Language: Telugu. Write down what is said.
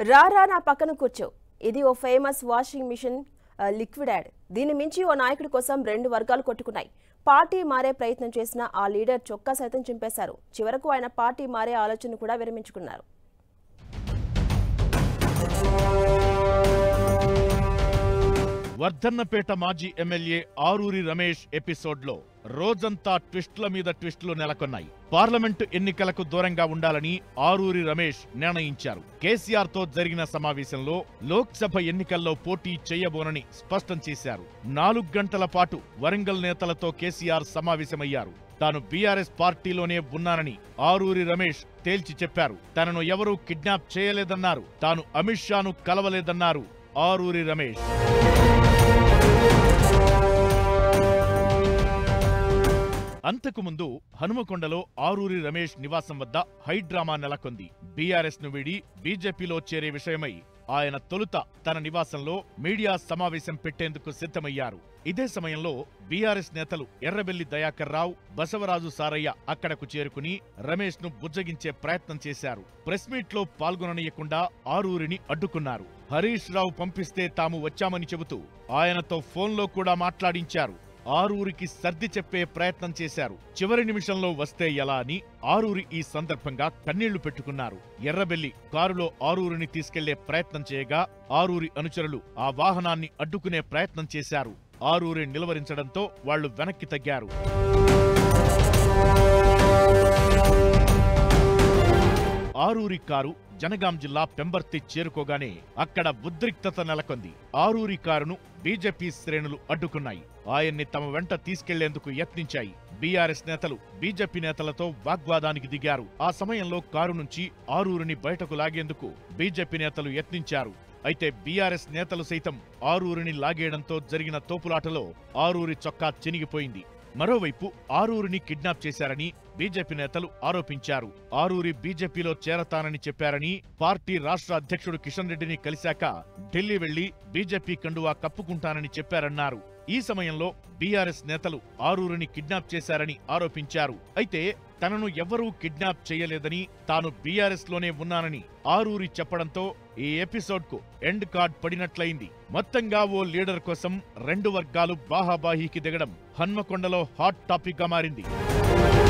రారా నా పక్కన కూర్చో ఇది ఓ ఫేమస్ వాషింగ్ మిషన్ ఆ, లిక్విడ్ యాడ్ దీన్ని మించి ఓ నాయకుడి కోసం రెండు వర్గాలు కొట్టుకున్నాయి పార్టీ మారే ప్రయత్నం చేసిన ఆ లీడర్ చొక్కా సైతం చింపేశారు చివరకు ఆయన పార్టీ మారే ఆలోచన కూడా విరమించుకున్నారు వర్ధన్నపేట మాజీ ఎమ్మెల్యే ఆరూరి రమేష్ ఎపిసోడ్లో రోజంతా ట్విస్టుల మీద ట్విస్టులు నెలకొన్నాయి పార్లమెంటు ఎన్నికలకు దూరంగా ఉండాలని ఆరూరి రమేష్ నిర్ణయించారు కేసీఆర్ తో జరిగిన సమావేశంలో లోక్సభ ఎన్నికల్లో పోటీ చేయబోనని స్పష్టం చేశారు నాలుగు గంటల పాటు వరంగల్ నేతలతో కేసీఆర్ సమావేశమయ్యారు తాను బీఆర్ఎస్ పార్టీలోనే ఉన్నానని ఆరూరి రమేష్ తేల్చి చెప్పారు తనను ఎవరూ కిడ్నాప్ చేయలేదన్నారు తాను అమిత్ షాను కలవలేదన్నారు ఆరూరి రమేష్ అంతకుముందు హనుమకొండలో ఆరూరి రమేష్ నివాసం వద్ద హైడ్రామా నెలకొంది బీఆర్ఎస్ ను వీడి బీజేపీలో చేరే విషయమై ఆయన తొలుత తన నివాసంలో మీడియా సమావేశం పెట్టేందుకు సిద్ధమయ్యారు ఇదే సమయంలో బీఆర్ఎస్ నేతలు ఎర్రబెల్లి దయాకర్ రావు బసవరాజు సారయ్య అక్కడకు చేరుకుని రమేష్ ను బుజ్జగించే ప్రయత్నం చేశారు ప్రెస్ మీట్ లో పాల్గొననీయకుండా ఆరూరిని అడ్డుకున్నారు హరీష్ రావు పంపిస్తే తాము వచ్చామని చెబుతూ ఆయనతో ఫోన్లో కూడా మాట్లాడించారు ఆరూరికి సర్ది చెప్పే ప్రయత్నం చేశారు చివరి నిమిషంలో వస్తే ఎలా అని ఆరూరి ఈ సందర్భంగా కన్నీళ్లు పెట్టుకున్నారు ఎర్రబెల్లి కారులో ఆరూరిని తీసుకెళ్లే ప్రయత్నం చేయగా ఆరూరి అనుచరులు ఆ వాహనాన్ని అడ్డుకునే ప్రయత్నం చేశారు ఆరూరి నిలవరించడంతో వాళ్లు వెనక్కి తగ్గారు ఆరూరి కారు జనగాం జిల్లా పెంబర్తి చేరుకోగానే అక్కడ ఉద్రిక్తత నెలకొంది ఆరూరి కారును బీజేపీ శ్రేణులు అడ్డుకున్నాయి ఆయన్ని తమ వెంట తీసుకెళ్లేందుకు యత్నించాయి బీఆర్ఎస్ నేతలు బీజేపీ నేతలతో వాగ్వాదానికి దిగారు ఆ సమయంలో కారు నుంచి ఆరూరిని బయటకు లాగేందుకు బీజేపీ నేతలు యత్నించారు అయితే బీఆర్ఎస్ నేతలు సైతం ఆరూరిని లాగేయడంతో జరిగిన తోపులాటలో ఆరూరి చొక్కా చినిగిపోయింది మరోవైపు ఆరూరిని కిడ్నాప్ చేశారని బీజేపీ నేతలు ఆరోపించారు ఆరూరి బీజేపీలో చేరతానని చెప్పారని పార్టీ రాష్ట్ర అధ్యక్షుడు కిషన్ రెడ్డిని కలిశాక ఢిల్లీ వెళ్లి బీజేపీ కండువా కప్పుకుంటానని చెప్పారన్నారు ఈ సమయంలో బీఆర్ఎస్ నేతలు ఆరూరిని కిడ్నాప్ చేశారని ఆరోపించారు అయితే తనను ఎవ్వరూ కిడ్నాప్ చేయలేదని తాను బీఆర్ఎస్ లోనే ఉన్నానని ఆరూరి చెప్పడంతో ఈ ఎపిసోడ్ కు ఎండ్ కార్డ్ పడినట్లయింది మొత్తంగా ఓ లీడర్ కోసం రెండు వర్గాలు బాహాబాహీకి దిగడం హన్మకొండలో హాట్ టాపిక్ గా మారింది